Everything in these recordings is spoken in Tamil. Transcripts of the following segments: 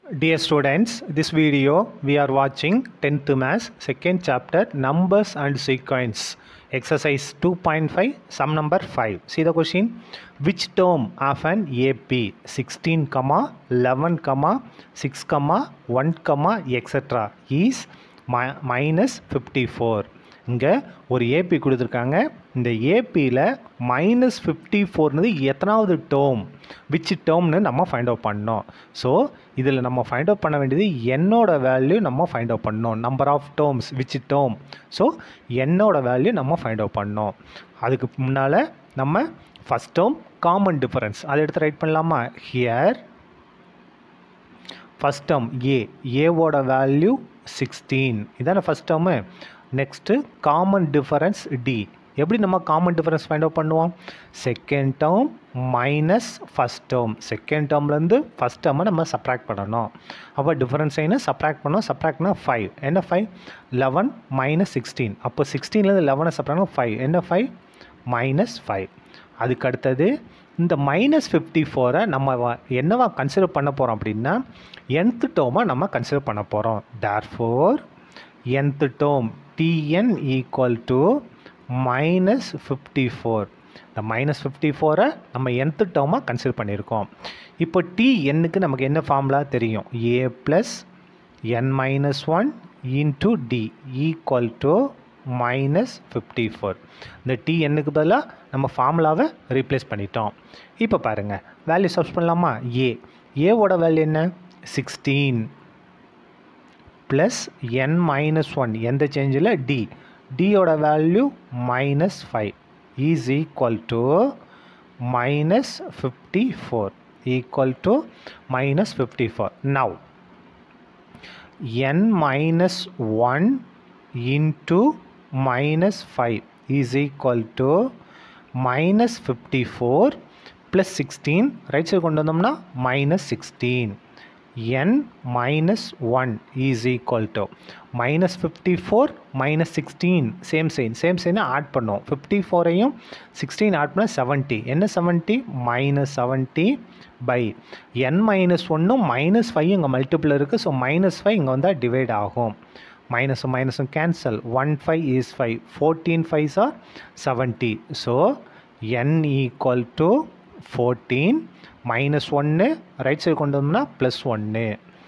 Dear students, this video we are watching 10th Maths, second chapter Numbers and Sequence, exercise 2.5, sum number 5. See the question, which term of an AP 16, comma, 11, comma, 6, comma, 1, comma, etc. is mi- minus 54. இங்கே ஒரு ஏபி கொடுத்துருக்காங்க இந்த ஏபியில் மைனஸ் ஃபிஃப்டி ஃபோர்னது எத்தனாவது டேர்ம் விச் டேர்ம்னு நம்ம ஃபைண்ட் அவுட் பண்ணோம் ஸோ இதில் நம்ம ஃபைண்ட் அவுட் பண்ண வேண்டியது என்னோட வேல்யூ நம்ம ஃபைண்ட் அவுட் பண்ணோம் number of terms which term so என்னோட வேல்யூ நம்ம ஃபைண்ட் அவுட் பண்ணோம் அதுக்கு முன்னால் நம்ம ஃபஸ்ட் டேர்ம் காமன் டிஃபரன்ஸ் அதை எடுத்து ரைட் பண்ணலாமா ஹியர் ஃபஸ்ட் டேர்ம் ஏ ஏவோட வேல்யூ சிக்ஸ்டீன் இதான first term next common difference d எப்படி நம்ம காமன் டிஃபரன்ஸ் ஃபைண்ட் அவுட் பண்ணுவோம் second term minus first term second டேர்ம்லேருந்து ஃபஸ்ட் டேர்மை நம்ம சப்ராக்ட் பண்ணணும் அப்போ டிஃபரன்ஸ் என்ன சப்ராக்ட் பண்ணோம் சப்ராக்ட்னா ஃபைவ் என்ன ஃபைவ் லெவன் மைனஸ் சிக்ஸ்டீன் அப்போ சிக்ஸ்டீன்லேருந்து லெவனை சப்ராக்ட் ஃபைவ் என்ன ஃபைவ் மைனஸ் ஃபைவ் அதுக்கு அடுத்தது இந்த மைனஸ் ஃபிஃப்டி ஃபோரை நம்ம வ- என்னவா கன்சிடர் பண்ண போகிறோம் அப்படின்னா nth டேர்மாக நம்ம கன்சிடர் பண்ண போகிறோம் therefore nth term t n equal to minus fifty four இந்த மைனஸ் ஃபிஃப்டி ஃபோரை நம்ம nth டேர்மாக கன்சிடர் பண்ணியிருக்கோம் இப்போ டி என்னுக்கு நமக்கு என்ன ஃபார்முலா தெரியும் a plus n minus one into d equal to minus fifty four இந்த டி என்னுக்கு பதிலாக நம்ம ஃபார்முலாவை ரீப்ளேஸ் பண்ணிட்டோம் இப்போ பாருங்கள் வேல்யூ சப்ஸ் பண்ணலாமா ஏ ஏவோட வேல்யூ என்ன sixteen plus n minus one எந்த சேஞ்சில் டி டியோட value minus five is equal to minus fifty four equal to minus fifty four now n minus 1 into minus 5 is equal to minus 54 plus 16 right side கொண்டு வந்தோம்னா minus 16 n minus 1 is equal to minus 54 minus 16 same sign same சைனை ஆட் பண்ணோம் 54ஐயும் 16 ஆட் பண்ணால் 70 என்ன 70 மைனஸ் 70 பை n மைனஸ் ஒன்றும் மைனஸ் ஃபைவ் இங்கே மல்டிபிள் இருக்குது ஸோ மைனஸ் ஃபைவ் இங்கே வந்தால் டிவைட் ஆகும் மைனஸும் மைனஸும் cancel one five is five fourteen fives are seventy so n equal to fourteen minus ஒன்று ரைட் சைடு கொண்டு வந்தோம்னா ப்ளஸ் ஒன்று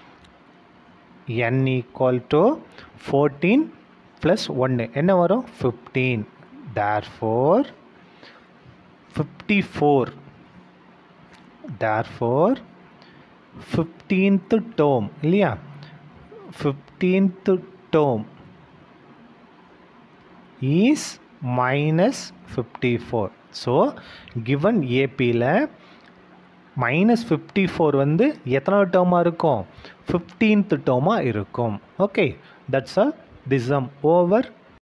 n equal to fourteen plus ஒன்று என்ன வரும் ஃபிஃப்டீன் தேர் four fifty four therefore 15th term இல்லையா 15th term is minus 54 so given APல மைனஸ் ஃபிஃப்டி ஃபோர் வந்து எத்தனாவது டேர்மாக இருக்கும் ஃபிஃப்டீன்த் டேர்மாக இருக்கும் okay that's uh this um over